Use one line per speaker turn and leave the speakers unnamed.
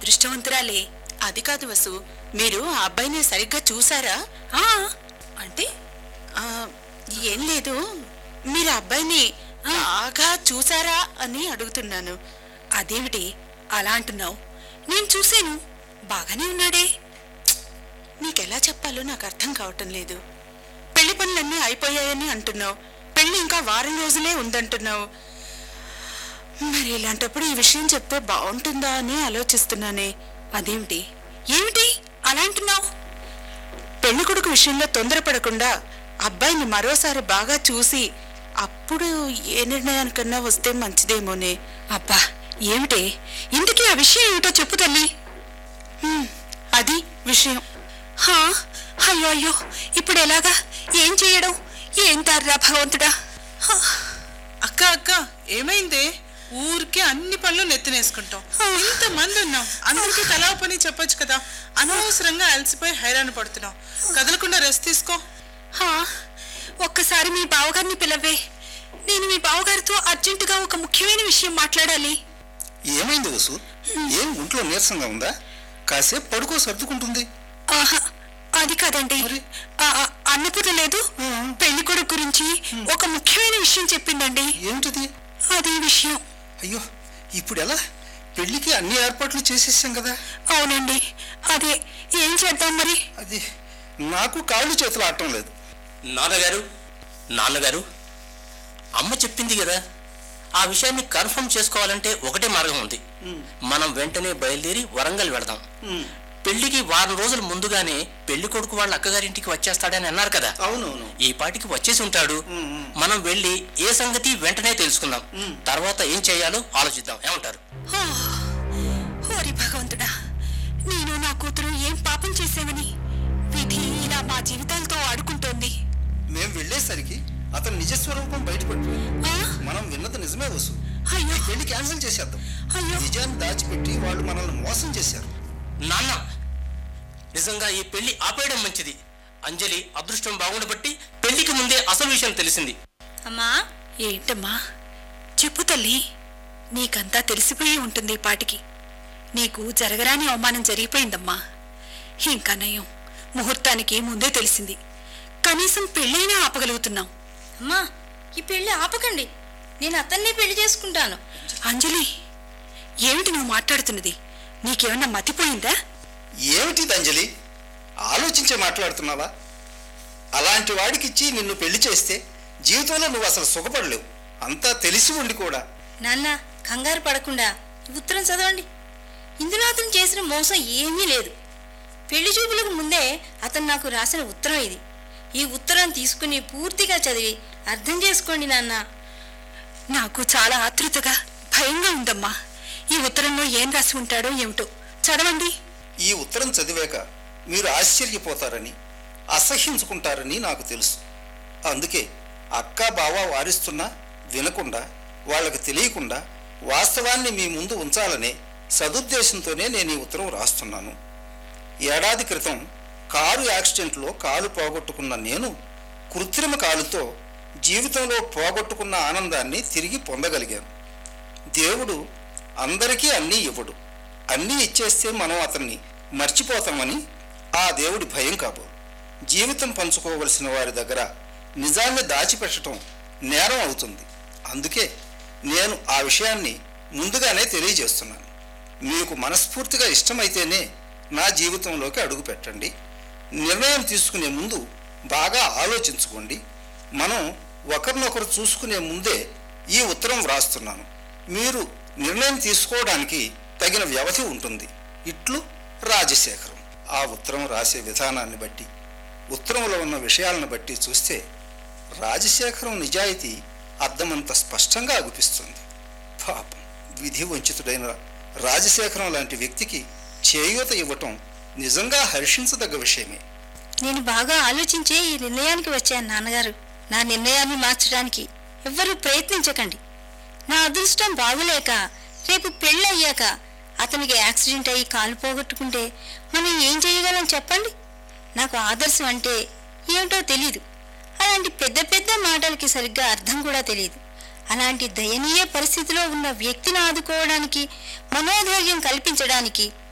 అదృష్టవంతురాలే
అది కాదు వసు మీరు ఆ అబ్బాయిని సరిగ్గా చూసారా
ఆ అంటే
ఆ, ఏం లేదు మీరు ఆ అబ్బాయిని బాగా చూసారా అని అడుగుతున్నాను
అదేమిటి అలా అంటున్నావు నేను చూశాను బాగానే ఉన్నాడే
నీకెలా చెప్పాలో నాకు అర్థం కావటం లేదు పెళ్లి పనులన్నీ అయిపోయాయని అంటున్నావు పెళ్లి ఇంకా వారం రోజులే ఉందంటున్నావు మరి ఇలాంటప్పుడు ఈ విషయం చెప్తే బాగుంటుందా అని ఆలోచిస్తున్నానే
అదేమిటి ఏమిటి అలా అంటున్నావు
పెళ్లి కొడుకు విషయంలో తొందరపడకుండా అబ్బాయిని మరోసారి బాగా చూసి అప్పుడు ఏ నిర్ణయానికన్నా వస్తే మంచిదేమోనే
అబ్బా ఏమిటి ఇంతకీ ఆ విషయం ఏమిటో చెప్పు తల్లి
హ్మ్, అది విషయం
హా అయ్యో అయ్యో ఇప్పుడు ఎలాగా ఏం చేయడం ఏం తారా భగవంతుడా హా,
అక్క అక్క ఏమైందే ఊరికే అన్ని పనులు నెత్తినేసుకుంటాం ఇంత మంది ఉన్నాం అందరికీ తలా పని చెప్పొచ్చు కదా అనవసరంగా అలసిపోయి హైరాణ పడుతున్నాం కదలకుండా రెస్ట్ తీసుకో
హా, ఒక్కసారి మీ బావగారిని పిలవే నేను మీ బావగారితో అర్జెంటుగా ఒక ముఖ్యమైన విషయం మాట్లాడాలి
ఏమైంది వసు ఏం ఒంట్లో నీరసంగా ఉందా కాసేపు పడుకో సర్దుకుంటుంది
ఆహా అది కాదండి ఆ, ఆ, అన్నపూర్ణ లేదు పెళ్లి కొడుకు గురించి ఒక ముఖ్యమైన విషయం చెప్పిందండి
ఏమిటది
అది విషయం
అయ్యో ఇప్పుడు ఎలా పెళ్లికి అన్ని ఏర్పాట్లు చేసేసాం కదా
అవునండి అదే ఏం చేద్దాం మరి
అది నాకు కాళ్ళు చేతులు ఆడటం లేదు
నాన్నగారు నాన్నగారు అమ్మ చెప్పింది కదా ఆ విషయాన్ని కన్ఫర్మ్ చేసుకోవాలంటే ఒకటే మార్గం ఉంది మనం వెంటనే బయలుదేరి వరంగల్ వెళదాం పెళ్లికి వారం రోజుల ముందుగానే పెళ్లి కొడుకు వాళ్ళ అక్కగారింటికి వచ్చేస్తాడని అన్నారు కదా
అవునవును
ఈ పాటికి వచ్చేసి ఉంటాడు మనం వెళ్ళి ఏ సంగతి వెంటనే తెలుసుకుందాం తర్వాత ఏం చేయాలో ఆలోచిద్దాం ఏమంటారు
ఓ, ఓరి భగవంతుడా నేను నా కూతురు ఏం పాపం చేసామని విధి ఇలా మా జీవితాలతో ఆడుకుంటోంది
మేం వెళ్ళేసరికి అతని నిజస్వరూపం బయటపడిపోయింది
ఆ?
మనం విన్నది నిజమే వసు
అయ్యో
ఈ పెళ్లి క్యాన్సిల్ చేసేద్దాం
అయ్యో.
నిజాన్ని దాచిపెట్టి వాళ్ళు మనల్ని మోసం చేశారు
నాన్న నిజంగా ఈ పెళ్లి ఆపేయడం మంచిది అంజలి అదృష్టం బాగుండబట్టి పెళ్లికి ముందే అసలు విషయం తెలిసింది
అమ్మా
ఏంటమ్మా చెప్పు తల్లి నీకంతా తెలిసిపోయి ఉంటుంది ఈ పాటికి నీకు జరగరాని అవమానం జరిగిపోయిందమ్మా ఇంకా నయం ముహూర్తానికి ముందే తెలిసింది కనీసం పెళ్ళైనా ఆపగలుగుతున్నాం
అమ్మా ఈ పెళ్లి ఆపకండి నేను అతన్నే పెళ్లి చేసుకుంటాను
అంజలి ఏమిటి నువ్వు మాట్లాడుతున్నది నీకేమన్నా మతిపోయిందా
ఏమిటిది అంజలి ఆలోచించే మాట్లాడుతున్నావా అలాంటి వాడికిచ్చి నిన్ను పెళ్లి చేస్తే జీవితంలో నువ్వు అసలు సుఖపడలేవు అంతా తెలిసి ఉండి కూడా
నాన్న కంగారు పడకుండా ఈ ఉత్తరం చదవండి ఇందులో అతను చేసిన మోసం ఏమీ లేదు పెళ్లి చూపులకు ముందే అతను నాకు రాసిన ఉత్తరం ఇది ఈ ఉత్తరం తీసుకుని పూర్తిగా చదివి అర్థం చేసుకోండి నాన్న
నాకు చాలా ఆతృతగా భయంగా ఉందమ్మా ఈ ఉత్తరంలో ఏం రాసి ఉంటాడో ఏమిటో చదవండి
ఈ ఉత్తరం చదివాక మీరు ఆశ్చర్యపోతారని అసహ్యించుకుంటారని నాకు తెలుసు అందుకే అక్క బావ వారిస్తున్నా వినకుండా వాళ్ళకి తెలియకుండా వాస్తవాన్ని మీ ముందు ఉంచాలనే సదుద్దేశంతోనే నేను ఈ ఉత్తరం రాస్తున్నాను ఏడాది క్రితం కారు యాక్సిడెంట్లో కాలు పోగొట్టుకున్న నేను కృత్రిమ కాలుతో జీవితంలో పోగొట్టుకున్న ఆనందాన్ని తిరిగి పొందగలిగాను దేవుడు అందరికీ అన్నీ ఇవ్వడు అన్నీ ఇచ్చేస్తే మనం అతన్ని మర్చిపోతామని ఆ దేవుడి భయం కాబోదు జీవితం పంచుకోవలసిన వారి దగ్గర నిజాన్ని దాచిపెట్టడం నేరం అవుతుంది అందుకే నేను ఆ విషయాన్ని ముందుగానే తెలియజేస్తున్నాను మీకు మనస్ఫూర్తిగా ఇష్టమైతేనే నా జీవితంలోకి అడుగు పెట్టండి నిర్ణయం తీసుకునే ముందు బాగా ఆలోచించుకోండి మనం ఒకరినొకరు చూసుకునే ముందే ఈ ఉత్తరం వ్రాస్తున్నాను మీరు నిర్ణయం తీసుకోవడానికి తగిన వ్యవధి ఉంటుంది ఇట్లు రాజశేఖరం ఆ ఉత్తరం రాసే విధానాన్ని బట్టి ఉత్తరంలో ఉన్న విషయాలను బట్టి చూస్తే రాజశేఖరం నిజాయితీ అర్థమంత స్పష్టంగా అగుపిస్తుంది పాపం విధి వంచితుడైన రాజశేఖరం లాంటి వ్యక్తికి చేయూత ఇవ్వటం నిజంగా హర్షించదగ్గ విషయమే
నేను బాగా ఆలోచించే ఈ నిర్ణయానికి వచ్చాను నాన్నగారు నా నిర్ణయాన్ని మార్చడానికి ఎవ్వరూ ప్రయత్నించకండి నా అదృష్టం బాగులేక రేపు పెళ్ళయ్యాక అతనికి యాక్సిడెంట్ అయ్యి కాలు పోగొట్టుకుంటే మనం ఏం చేయగలం చెప్పండి నాకు ఆదర్శం అంటే ఏమిటో తెలీదు అలాంటి పెద్ద పెద్ద మాటలకి సరిగ్గా అర్థం కూడా తెలియదు అలాంటి దయనీయ పరిస్థితిలో ఉన్న వ్యక్తిని ఆదుకోవడానికి మనోధైర్యం కల్పించడానికి